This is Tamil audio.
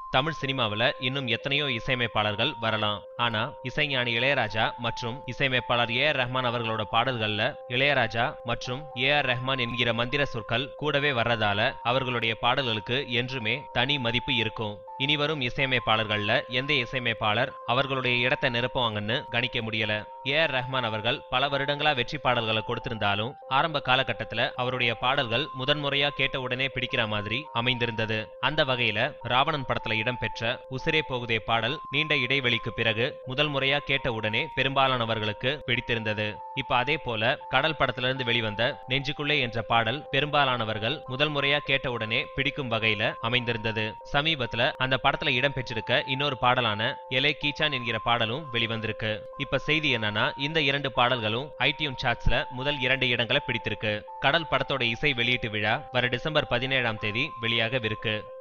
தமிழ் சினிமாவுல இன்னும் எத்தனையோ இசையமைப்பாளர்கள் வரலாம் ஆனா இசைஞானி இளையராஜா மற்றும் இசையமைப்பாளர் ஏ ஆர் ரஹ்மான் அவர்களோட பாடல்கள்ல இளையராஜா மற்றும் ஏ ஆர் ரஹ்மான் என்கிற மந்திர சொற்கள் கூடவே வர்றதால அவர்களுடைய பாடல்களுக்கு என்றுமே தனி மதிப்பு இருக்கும் இனி வரும் இசையமைப்பாளர்கள்ல எந்த இசையமைப்பாளர் அவர்களுடைய இடத்தை நிரப்புவாங்கன்னு கணிக்க முடியல ஏ ஆர் ரஹ்மான் அவர்கள் பல வருடங்களா வெற்றி பாடல்களை கொடுத்திருந்தாலும் ஆரம்ப காலகட்டத்துல அவருடைய பாடல்கள் முதன்முறையா கேட்ட உடனே பிடிக்கிற மாதிரி அமைந்திருந்தது அந்த வகையில ராவணன் படத்துல இடம்பெற்ற உசிரே போகுதே பாடல் நீண்ட இடைவெளிக்கு பிறகு முதல் முறையா கேட்ட உடனே பெரும்பாலானவர்களுக்கு பிடித்திருந்தது இப்ப அதே போல கடல் படத்திலிருந்து வெளிவந்த நெஞ்சுக்குள்ளே என்ற பாடல் பெரும்பாலானவர்கள் முதல் முறையா கேட்ட உடனே பிடிக்கும் வகையில அமைந்திருந்தது சமீபத்துல அந்த படத்துல இடம்பெற்றிருக்க இன்னொரு பாடலான எலே கீச்சான் என்கிற பாடலும் வெளிவந்திருக்கு இப்ப செய்தி என்னன்னா இந்த இரண்டு பாடல்களும் ஐடியூன் சார்ட்ஸ்ல முதல் இரண்டு இடங்களை பிடித்திருக்கு கடல் படத்தோட இசை வெளியீட்டு விழா வர டிசம்பர் பதினேழாம் தேதி வெளியாகவிருக்கு